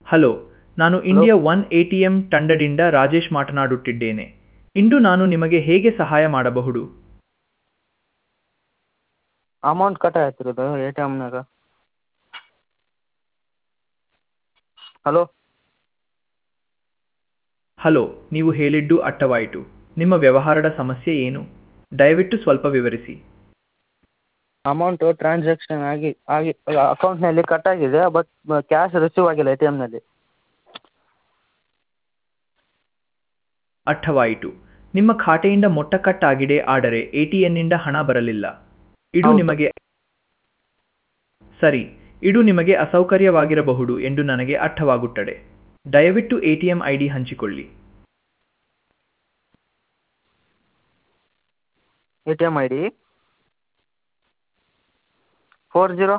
Hello ನಾನು India one A T M ತಂಡದಿಂದ ರಾಜೇಶ್ ಮಾತನಾಡುತ್ತಿದ್ದೇನೆ ಇಂದು ನಾನು ನಿಮಗೆ ಹೇಗೆ ಸಹಾಯ ಮಾಡಬಹುದು ಅಮೌಂಟ್ ಕಟ್ ಆಗ್ತಿರೋದು ಎ ಟಿ ಎಮ್ನಾಗ ಹಲೋ ಹಲೋ ನೀವು ಹೇಳಿದ್ದು ಅರ್ಥವಾಯಿತು ನಿಮ್ಮ ವ್ಯವಹಾರದ ಸಮಸ್ಯೆ ಏನು ದಯವಿಟ್ಟು ಸ್ವಲ್ಪ ವಿವರಿಸಿ ಅಮೌಂಟು ಟ್ರಾನ್ಸಾಕ್ಷನ್ ಆಗಿ ಆಗಿ ಅಕೌಂಟ್ನಲ್ಲಿ ಕಟ್ ಆಗಿದೆ ಬಟ್ ಕ್ಯಾಶ್ ರಿಸೀವ್ ಆಗಿಲ್ಲ ಎ ಟಿ ಎಮ್ನಲ್ಲಿ ಅರ್ಥವಾಯಿತು ನಿಮ್ಮ ಖಾತೆಯಿಂದ ಮೊತ್ತ ಕಟ್ ಆಗಿದೆ ಆದರೆ ಎ ಟಿ ಎನ್ನಿಂದ ಹಣ ಬರಲಿಲ್ಲ ಇದು ಹೌದು. ನಿಮಗೆ ಸರಿ ಇದು ನಿಮಗೆ ಅಸೌಕರ್ಯವಾಗಿರಬಹುದು ಎಂದು ನನಗೆ ಅರ್ಥವಾಗುತ್ತದೆ ದಯವಿಟ್ಟು A T M I D ಹಂಚಿಕೊಳ್ಳಿ A T M I D four zero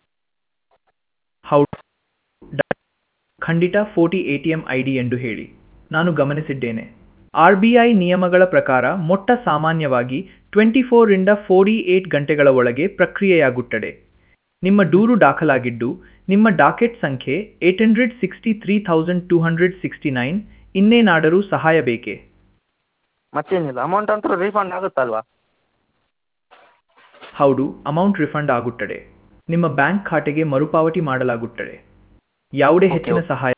ಹೌದು ಡ- ಖಂಡಿತ forty A T M I D ಎಂದು ಹೇಳಿ ನಾನು ಗಮನಿಸಿದ್ದೇನೆ ಆರ್ ಬಿ ಐ ನಿಯಮಗಳ ಪ್ರಕಾರ ಮೊಟ್ಟ ಸಾಮಾನ್ಯವಾಗಿ ಟ್ವೆಂಟಿ ಫೋರಿಂದ ಫೋರ್ಟಿ ಏಟ್ ಗಂಟೆಗಳ ಒಳಗೆ ಪ್ರಕ್ರಿಯೆಯಾಗುತ್ತದೆ ನಿಮ್ಮ ದೂರು ದಾಖಲಾಗಿದ್ದು ನಿಮ್ಮ ಡಾಕೆಟ್ ಸಂಖ್ಯೆ eight hundred sixty three thousand two hundred sixty nine ಇನ್ನೇನಾದರೂ ಸಹಾಯ ಬೇಕೇ ಮತ್ತೇನಿಲ್ಲ ಅಮೌಂಟ್ ಅಂತೂ ರೀಫಂಡ್ ಆಗುತ್ತಲ್ವಾ ಹೌದು ಅಮೌಂಟ್ ರಿಫಂಡ್ ಆಗುತ್ತದೆ ನಿಮ್ಮ ಬ್ಯಾಂಕ್ ಖಾತೆಗೆ ಮರುಪಾವತಿ ಮಾಡಲಾಗುತ್ತದೆ ಯಾವುದೇ Okay, ಹೆಚ್ಚಿನ okay. ಸಹಾಯ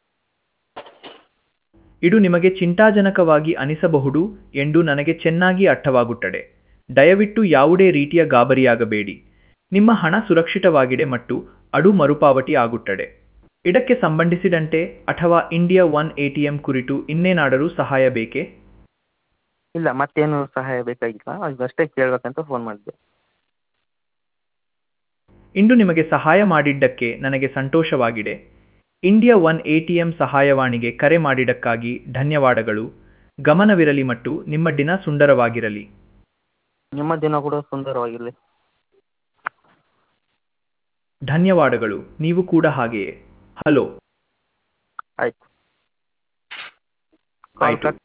ಇದು ನಿಮಗೆ ಚಿಂತಾಜನಕವಾಗಿ ಅನಿಸಬಹುದು ಎಂದು ನನಗೆ ಚೆನ್ನಾಗಿ ಅರ್ಥವಾಗುತ್ತದೆ ದಯವಿಟ್ಟು ಯಾವುದೇ ರೀತಿಯ ಗಾಬರಿಯಾಗಬೇಡಿ ನಿಮ್ಮ ಹಣ ಸುರಕ್ಷಿತವಾಗಿದೆ ಮತ್ತು ಅದು ಮರುಪಾವತಿ ಆಗುತ್ತದೆ ಇದಕ್ಕೆ ಸಂಬಂಧಿಸಿದಂತೆ ಅಥವಾ ಇಂಡಿಯಾ ಒನ್ ಎಟಿಎಂ ಕುರಿತು ಇನ್ನೇನಾದರೂ ಸಹಾಯ ಬೇಕೇ ಇಲ್ಲ ಮತ್ತೇನು ಸಹಾಯ ಬೇಕಾಗಿಲ್ಲ ಅದಷ್ಟೇ ಕೇಳಬೇಕಂತ ಫೋನ್ ಮಾಡಿದೆ ಇಂದು ನಿಮಗೆ ಸಹಾಯ ಮಾಡಿದ್ದಕ್ಕೆ ನನಗೆ ಸಂತೋಷವಾಗಿದೆ ಇಂಡಿಯಾ ಒನ್ ಎಟಿಎಂ ಸಹಾಯವಾಣಿಗೆ ಕರೆ ಮಾಡಿದ್ದಕ್ಕಾಗಿ ಧನ್ಯವಾದಗಳು ಗಮನವಿರಲಿ ಮತ್ತು ನಿಮ್ಮ ದಿನ ಸುಂದರವಾಗಿರಲಿ ನಿಮ್ಮ ದಿನ ಕೂಡ ಸುಂದರವಾಗಿರಲಿ ಧನ್ಯವಾದಗಳು ನೀವು ಕೂಡ ಹಾಗೆಯೇ ಹಲೋ ಆಯ್ತು ಕಾಲ್ ಆಯ್ತು. ಕಟ್